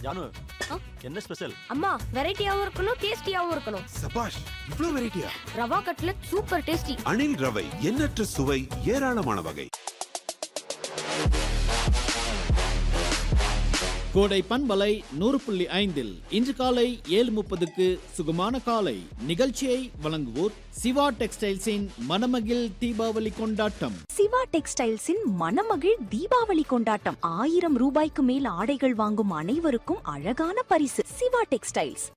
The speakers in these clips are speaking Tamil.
ஜானு ஆ? என்ன ஸ்பெஷல் அம்மா வெரைட்டியாவும் இருக்கணும் டேஸ்டியாவும் இருக்கணும் சபாஷ் இவ்ளோ வெரைட்டியா rava cutlet super tasty Anil ரவை எண்ணற்ற சுவை ஏராளமான வகை கோடை பண்பலை நூறு புள்ளி ஐந்தில் இன்று காலை ஏழு முப்பதுக்கு சுகமான காலை நிகழ்ச்சியை வழங்குவோர் சிவா டெக்ஸ்டைல்ஸின் மணமகிழ் தீபாவளி கொண்டாட்டம் சிவா டெக்ஸ்டைல்ஸின் மணமகிழ் தீபாவளி கொண்டாட்டம் ஆயிரம் ரூபாய்க்கு மேல் ஆடைகள் வாங்கும் அனைவருக்கும் அழகான பரிசு சிவா டெக்ஸ்டைல்ஸ்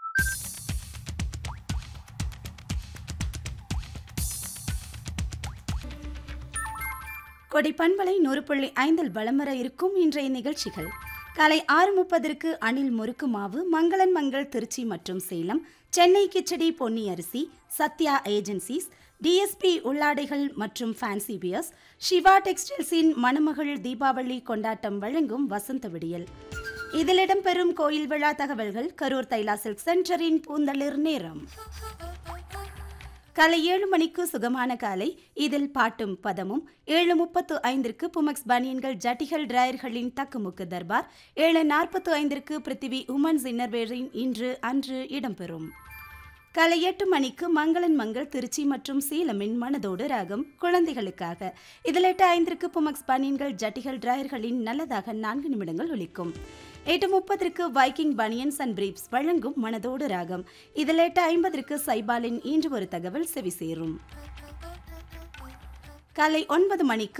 கொடை பண்பலை நூறு புள்ளி ஐந்தில் வலம் வர இருக்கும் இன்றைய நிகழ்ச்சிகள் காலை ஆறு முப்பதற்கு அணில் முறுக்கு மாவு மங்களன் மங்கள் திருச்சி மற்றும் சேலம் சென்னை கிச்சடி பொன்னி அரிசி சத்யா ஏஜென்சிஸ் டிஎஸ்பி உள்ளாடைகள் மற்றும் ஃபேன்சி பியர்ஸ் சிவா டெக்ஸ்டைல்ஸின் மணமகள் தீபாவளி கொண்டாட்டம் வழங்கும் வசந்த விடியல் இதில் இடம்பெறும் கோயில் விழா தகவல்கள் கரூர் தைலா சில்க் சென்டரின் பூந்தளிர் நேரம் காலை ஏழு மணிக்கு சுகமான காலை இதில் பாட்டும் பதமும் ஏழு முப்பத்து ஐந்திற்கு புமக்ஸ் பனியன்கள் ஜட்டிகள் டிராயர்களின் தக்குமுக்கு தர்பார் ஏழு நாற்பத்து ஐந்திற்கு பிருத்திவி உமன்ஸ் இன்னர்வேரின் இன்று அன்று இடம்பெறும் காலை எட்டு மணிக்கு மங்களன் மங்கள் திருச்சி மற்றும் சேலமின் மனதோடு ராகம் குழந்தைகளுக்காக இதில் எட்டு ஐந்திற்கு புமக்ஸ் பனியன்கள் ஜட்டிகள் டிராயர்களின் நல்லதாக நான்கு நிமிடங்கள் ஒலிக்கும் எட்டு முப்பதற்கு வைக்கிங் பனியன்ஸ் அண்ட் பிரீப்ஸ் வழங்கும் மனதோடு ராகம் இதில் எட்டு ஐம்பதற்கு சைபாலின் இன்று ஒரு தகவல் செவி சேரும் காலை ஒன்பது மணிக்கு